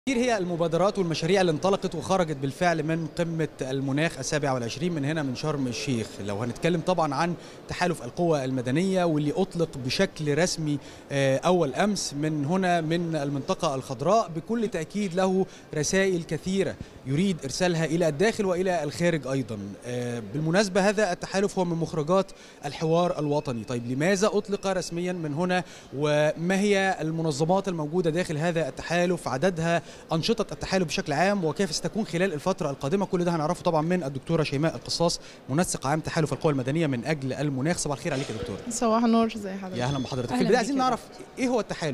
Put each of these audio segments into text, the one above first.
كتير هي المبادرات والمشاريع اللي انطلقت وخرجت بالفعل من قمة المناخ السابع والعشرين من هنا من شرم الشيخ لو هنتكلم طبعا عن تحالف القوى المدنية واللي أطلق بشكل رسمي آه، أول أمس من هنا من المنطقة الخضراء بكل تأكيد له رسائل كثيرة يريد إرسالها إلى الداخل وإلى الخارج أيضا آه، بالمناسبة هذا التحالف هو من مخرجات الحوار الوطني طيب لماذا أطلق رسميا من هنا وما هي المنظمات الموجودة داخل هذا التحالف عددها أنشطة التحالف بشكل عام وكيف ستكون خلال الفترة القادمة كل ده هنعرفه طبعا من الدكتورة شيماء القصاص منسق عام تحالف القوى المدنية من أجل المناخ صباح الخير عليك يا دكتورة صباح النور زي حضرتك يا أهلا بحضرتك في أهلاً البداية بيك عايزين يا نعرف إيه هو التحالف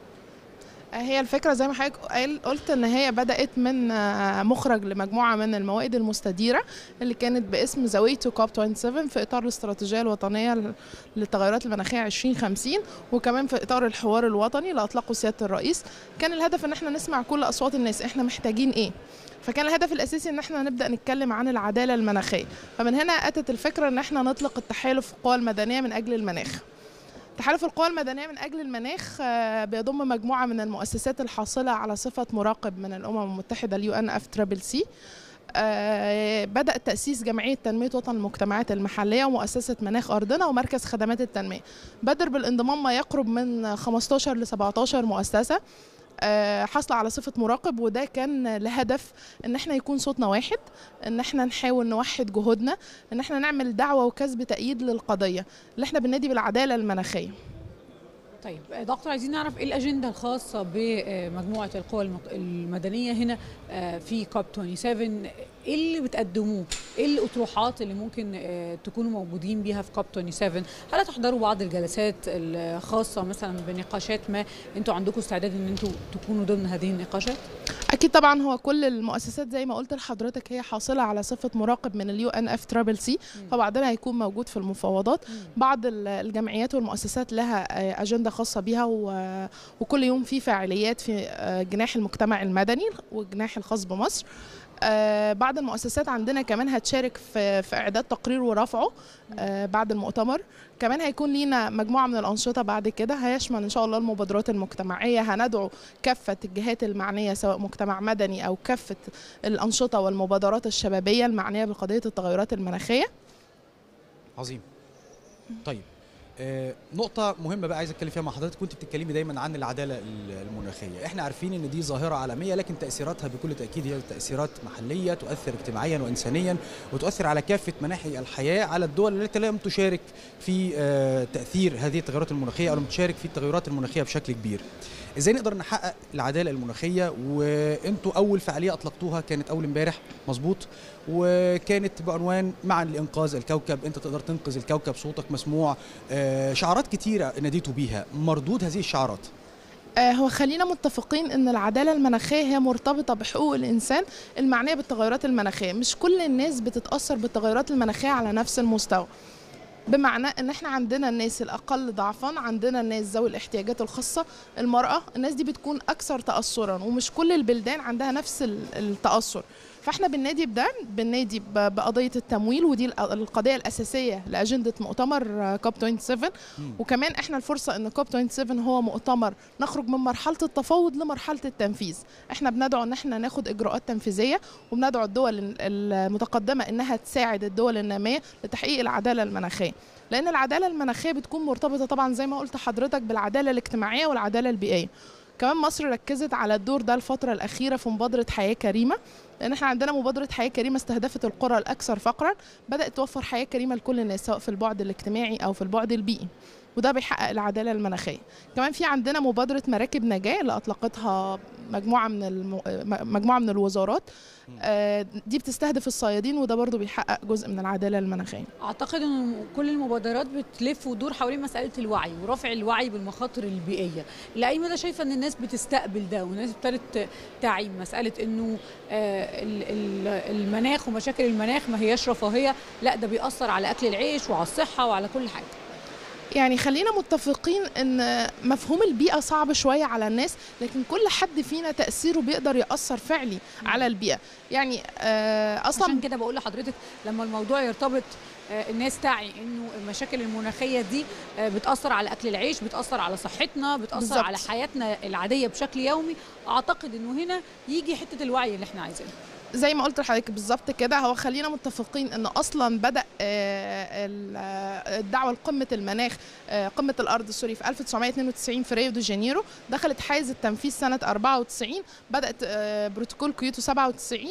هي الفكرة زي ما حضرتك قال- قلت ان هي بدأت من آه، مخرج لمجموعة من الموائد المستديرة اللي كانت باسم ذا واي تو كوب 27 في اطار الاستراتيجية الوطنية ل- للتغيرات المناخية 2050 وكمان في اطار الحوار الوطني اللي اطلقه سيادة الرئيس كان الهدف ان احنا نسمع كل اصوات الناس احنا محتاجين ايه فكان الهدف الاساسي ان احنا نبدا نتكلم عن العداله المناخيه فمن هنا اتت الفكره ان احنا نطلق التحالف القوى المدنيه من اجل المناخ تحالف القوى المدنية من أجل المناخ آه، بيضم مجموعة من المؤسسات الحاصلة على صفة مراقب من الأمم المتحدة اليو ان اف تريبل سي بدأ تأسيس جمعية تنمية وطن المجتمعات المحلية ومؤسسة مناخ أرضنا ومركز خدمات التنمية بدر بالانضمام ما يقرب من 15 ل 17 مؤسسة آه، حاصلة على صفة مراقب وده كان لهدف ان احنا يكون صوتنا واحد ان احنا نحاول نوحد جهودنا ان احنا نعمل دعوة وكسب تأييد للقضية اللي احنا بننادي بالعدالة المناخية طيب دكتور عايزين نعرف ايه الاجنده الخاصه بمجموعه القوى المق- المدنيه هنا آه، في كوب 27 ايه اللي بتقدموه ايه الاطروحات اللي ممكن آه، تكونوا موجودين بيها في كوب 27 هل هتحضروا بعض الجلسات الخاصه مثلا بنقاشات ما انتوا عندكم استعداد ان انتوا تكونوا ضمن هذه النقاشات اكيد طبعا هو كل المؤسسات زي ما قلت لحضرتك هي حاصله على صفه مراقب من اليو ان اف ترابل سي فبعضنا هيكون موجود في المفاوضات بعض ال- الجمعيات والمؤسسات لها آه، اجنده خاصه بيها و- وكل يوم في فعاليات في آه، جناح المجتمع المدني والجناح الخاص بمصر آه، بعض المؤسسات عندنا كمان هتشارك في في اعداد تقرير ورفعه آه، بعد المؤتمر كمان هيكون لينا مجموعه من الانشطه بعد كده هيشمل ان شاء الله المبادرات المجتمعيه هندعو كافه الجهات المعنيه سواء مجتمع مدني او كافه الانشطه والمبادرات الشبابيه المعنيه بقضيه التغيرات المناخيه عظيم طيب آه، نقطة مهمة بقى عايز اتكلم فيها مع حضرتك كنت بتتكلمي دايما عن العدالة ال- المناخية، احنا عارفين ان دي ظاهرة عالمية لكن تأثيراتها بكل تأكيد هي تأثيرات محلية تؤثر اجتماعيا وإنسانيا وتؤثر على كافة مناحي الحياة على الدول التي لم تشارك في آه، تأثير هذه التغيرات المناخية أو لم تشارك في التغيرات المناخية بشكل كبير. ازاي نقدر نحقق العدالة المناخية وانتوا أول فعالية أطلقتوها كانت أول امبارح مظبوط وكانت بعنوان معا لإنقاذ الكوكب أنت تقدر تنقذ الكوكب صوتك مسموع آه، شعارات كتيرة ناديتوا بيها مردود هذه الشعارات آه، هو خلينا متفقين ان العداله المناخيه هي مرتبطه بحقوق الانسان المعنيه بالتغيرات المناخيه مش كل الناس بتتاثر بالتغيرات المناخيه على نفس المستوى بمعنى ان احنا عندنا الناس الاقل ضعفا عندنا الناس ذوي الاحتياجات الخاصه المراه الناس دي بتكون اكثر تاثرا ومش كل البلدان عندها نفس ال- التاثر فاحنا بننادي بده بننادي ب- بقضيه التمويل ودي الق- القضيه الاساسيه لاجنده مؤتمر كوب 27 وكمان احنا الفرصه ان كوب 27 هو مؤتمر نخرج من مرحله التفاوض لمرحله التنفيذ احنا بندعو ان احنا ناخد اجراءات تنفيذيه وبندعو الدول ال- المتقدمه انها تساعد الدول الناميه لتحقيق العداله المناخيه لان العداله المناخيه بتكون مرتبطه طبعا زي ما قلت حضرتك بالعداله الاجتماعيه والعداله البيئيه كمان مصر ركزت على الدور ده الفترة الأخيرة في مبادرة حياة كريمة لأن احنا عندنا مبادرة حياة كريمة استهدفت القرى الأكثر فقرا بدأت توفر حياة كريمة لكل الناس سواء في البعد الاجتماعي أو في البعد البيئي وده بيحقق العدالة المناخية كمان في عندنا مبادرة مراكب نجاة اللي أطلقتها مجموعة من الم... مجموعة من الوزارات آه، دي بتستهدف الصيادين وده برضو بيحقق جزء من العدالة المناخية اعتقد ان كل المبادرات بتلف وتدور حوالين مساله الوعي ورفع الوعي بالمخاطر البيئيه لاي مدى شايفه ان الناس بتستقبل ده والناس ابتدت تعي مساله انه آه، ال- ال- المناخ ومشاكل المناخ ما هياش رفاهيه لا ده بيأثر على اكل العيش وعلى الصحه وعلى كل حاجه يعني خلينا متفقين ان مفهوم البيئه صعب شويه على الناس لكن كل حد فينا تاثيره بيقدر ياثر فعلي على البيئه يعني آه اصلا اصلا كده بقول لحضرتك لما الموضوع يرتبط آه، الناس تعي انه المشاكل المناخيه دي آه، بتاثر على اكل العيش بتاثر على صحتنا بتاثر بالظبط. على حياتنا العاديه بشكل يومي اعتقد انه هنا يجي حته الوعي اللي احنا عايزينها زي ما قلت لحضرتك بالظبط كده هو خلينا متفقين ان اصلا بدا آه، ال- آه، الدعوه لقمه المناخ آه، قمه الارض سوري في 1992 في ريو دي جانيرو دخلت حيز التنفيذ سنه 94 بدات آه، بروتوكول كيوتو 97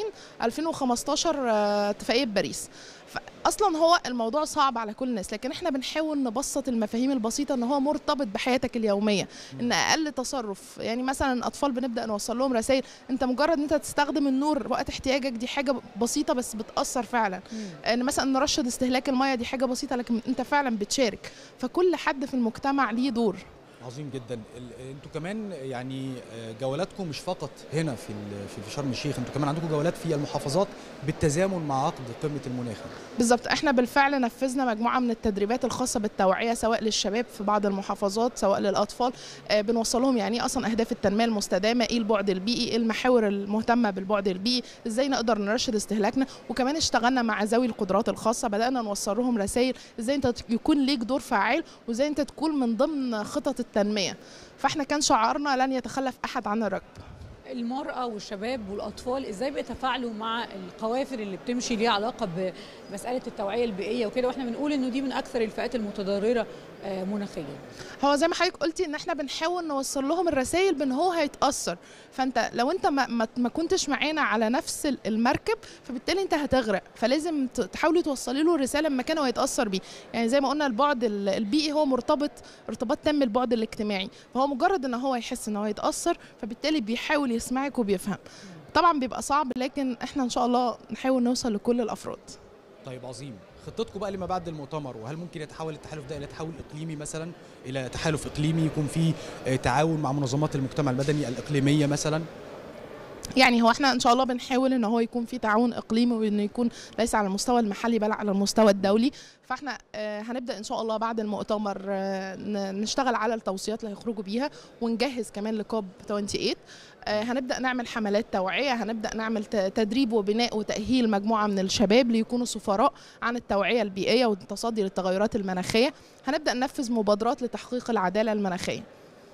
2015 آه، اتفاقيه باريس اصلا هو الموضوع صعب على كل الناس لكن احنا بنحاول نبسط المفاهيم البسيطه ان هو مرتبط بحياتك اليوميه ان اقل تصرف يعني مثلا الاطفال بنبدا نوصل لهم رسائل انت مجرد ان انت تستخدم النور وقت احتياجك دي حاجه بسيطه بس بتاثر فعلا ان مثلا نرشد استهلاك الميه دي حاجه بسيطه لكن انت فعلا بتشارك فكل حد في المجتمع ليه دور عظيم جدا ال- انتوا كمان يعني آه، جولاتكم مش فقط هنا في ال- في- في شرم الشيخ انتوا كمان عندكم جولات في المحافظات بالتزامن مع عقد قمه المناخ بالظبط احنا بالفعل نفذنا مجموعه من التدريبات الخاصه بالتوعيه سواء للشباب في بعض المحافظات سواء للاطفال آه، بنوصلهم يعني ايه اصلا اهداف التنميه المستدامه ايه البعد البيئي ايه المحاور المهتمه بالبعد البيئي ازاي نقدر نرشد استهلاكنا وكمان اشتغلنا مع ذوي القدرات الخاصه بدانا نوصل لهم رسائل ازاي انت يكون ليك دور فعال وازاي انت تكون من ضمن خطط التنميه فاحنا كان شعارنا لن يتخلف احد عن الركب المرأة والشباب والأطفال إزاي بيتفاعلوا مع القوافل اللي بتمشي ليها علاقة بمسألة التوعية البيئية وكده وإحنا بنقول إنه دي من أكثر الفئات المتضررة آه، مناخيا هو زي ما حضرتك قلتي ان احنا بنحاول نوصل لهم الرسائل بان هو هيتاثر فانت لو انت ما, ما, ما كنتش معانا على نفس ال- المركب فبالتالي انت هتغرق فلازم ت- تحاولي توصلي له رساله مكان هو هيتاثر بيه يعني زي ما قلنا البعد ال- البيئي هو مرتبط ارتباط تام بالبعد الاجتماعي فهو مجرد ان هو يحس ان هو هيتاثر فبالتالي بيحاول يسمعك وبيفهم طبعا بيبقى صعب لكن احنا ان شاء الله نحاول نوصل لكل الافراد طيب عظيم خطتكم بقى لما بعد المؤتمر وهل ممكن يتحول التحالف ده الى تحول اقليمي مثلا الى تحالف اقليمي يكون فيه آه، تعاون مع منظمات المجتمع المدني الاقليميه مثلا يعني هو احنا ان شاء الله بنحاول ان هو يكون في تعاون اقليمي وانه يكون ليس على المستوى المحلي بل على المستوى الدولي فاحنا آه، هنبدا ان شاء الله بعد المؤتمر آه، ن- نشتغل على التوصيات اللي هيخرجوا بيها ونجهز كمان لكوب 28 آه، هنبدا نعمل حملات توعيه هنبدا نعمل ت- تدريب وبناء وتاهيل مجموعه من الشباب ليكونوا سفراء عن التوعيه البيئيه والتصدي للتغيرات المناخيه هنبدا ننفذ مبادرات لتحقيق العداله المناخيه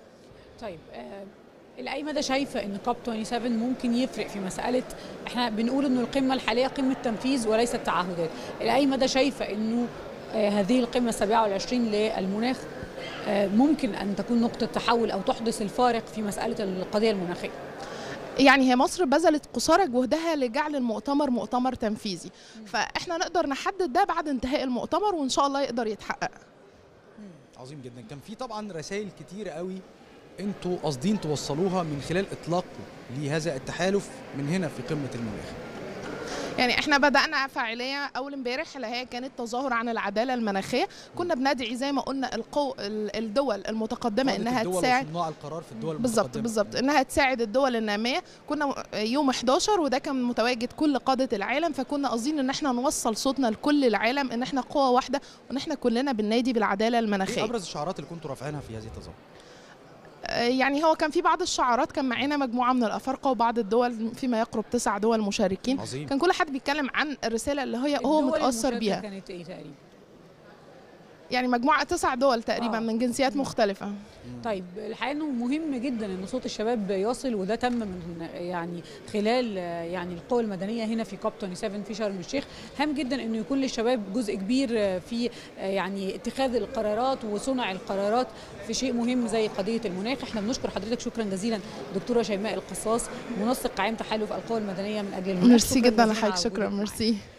طيب آه، إلى أي مدى شايفة إن كوب 27 ممكن يفرق في مسألة إحنا بنقول إنه القمة الحالية قمة تنفيذ وليست تعهدات إلى أي مدى شايفة إنه آه، هذه القمة السابعة والعشرين للمناخ آه، ممكن أن تكون نقطة تحول أو تحدث الفارق في مسألة القضية المناخية يعني هي مصر بذلت قصارى جهدها لجعل المؤتمر مؤتمر تنفيذي فاحنا نقدر نحدد ده بعد انتهاء المؤتمر وان شاء الله يقدر يتحقق عظيم جدا كان في طبعا رسائل كتيره قوي انتوا قاصدين توصلوها من خلال اطلاقكم لهذا التحالف من هنا في قمه المناخ يعني احنا بدانا فعاليه اول امبارح اللي هي كانت تظاهر عن العداله المناخيه كنا بندعي زي ما قلنا القو... ال- الدول المتقدمه قادة انها الدول تساعد وصناع القرار في الدول بالظبط المتقدمة. بالظبط انها تساعد الدول الناميه كنا يوم 11 وده كان متواجد كل قاده العالم فكنا قاصدين ان احنا نوصل صوتنا لكل العالم ان احنا قوه واحده وان احنا كلنا بننادي بالعداله ايه المناخيه ابرز الشعارات اللي كنتوا رافعينها في هذه التظاهر آه، يعني هو كان في بعض الشعارات كان معانا مجموعه من الافارقه وبعض الدول فيما يقرب تسع دول مشاركين عظيم كان كل حد بيتكلم عن الرساله اللي هي هو الدول متاثر المشاركة بيها كانت إيه تقريبا يعني مجموعه تسع دول تقريبا آه. من جنسيات مختلفه طيب الحقيقه انه مهم جدا ان صوت الشباب يصل وده تم من يعني خلال آه، يعني القوى المدنيه هنا في كوب 27 في شرم الشيخ هام جدا انه يكون للشباب جزء كبير آه، في آه، يعني اتخاذ القرارات وصنع القرارات في شيء مهم زي قضيه المناخ احنا بنشكر حضرتك شكرا جزيلا دكتوره شيماء القصاص منسق عام تحالف القوى المدنيه من اجل المناخ ميرسي شكراً جدا جزيلاً لحضرتك على شكرا وجودك معنا. ميرسي